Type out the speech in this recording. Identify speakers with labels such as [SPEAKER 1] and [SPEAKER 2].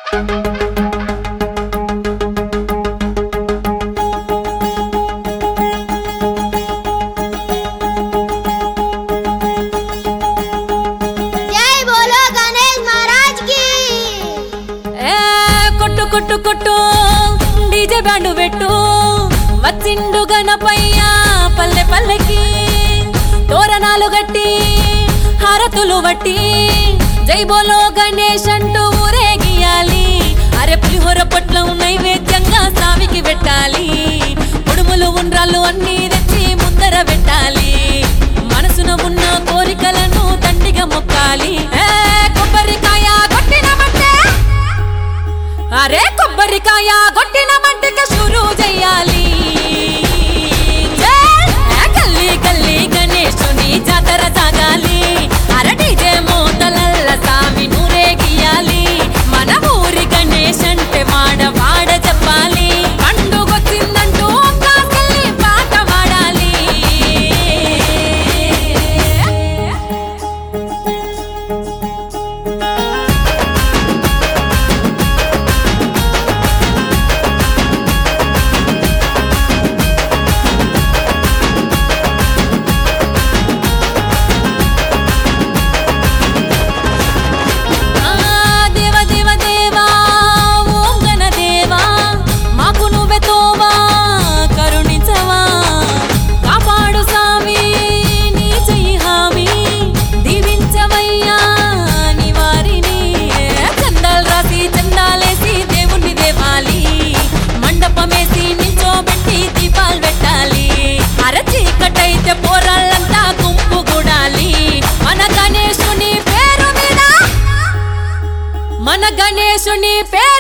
[SPEAKER 1] జై బోలో గణేష్ మహారాజ్ కి
[SPEAKER 2] ఏ కొట్టు కొట్టు కొట్టు డీజే బ్యాండు పెట్టు వచ్చిండు గణపయ్య పల్లె పల్లెకి తోరణాలు గట్టి హారతులు వట్టి జై బోలో గణేష్ అంటూ ఊరేగియాలి అరే పులిహోర పొట్లం నైవేద్యంగా సామికి పెట్టాలి ఉడుములు ఉండ్రాళ్ళు అన్నీ తెచ్చి ముందర పెట్టాలి మనసున ఉన్న కోరికలను దండిగా మొక్కాలి ఏ కొబ్బరికాయ కొట్టినమంటే అరే కొబ్బరికాయ కొట్టిన మంటక షురు చెయ్యాలి జై! ఏ గల్లీ గల్లీ గణేశుని జాతర సాగాలి అరే డీజే మూతలల్ల సామి నూరేగియాలి మన ఊరి గణేష్ అంటే వాడ వాడ చెప్పాలి పండుగొచ్చిందంటూ ఒక్కసారి పాట పాడాలి ఆ దేవ దేవ దేవా ఓం గణ దేవా మాకు నువ్వే తోవా కరుణించవా కాపాడు సామి నీ చెయ్యి హామీ దీవించవయ్యా నీ వారిని చందాలు రాసి చందాలేసి దేవుణ్ణి దేవాలి మండపమేసి నిల్చోబెట్టి దీపాలు పెట్టాలి అరచీకటైతే పోరాళ్ళంతా గుంపు గుడాలి మన గణేశుని పేరు మీద మన గణేశుని పేరు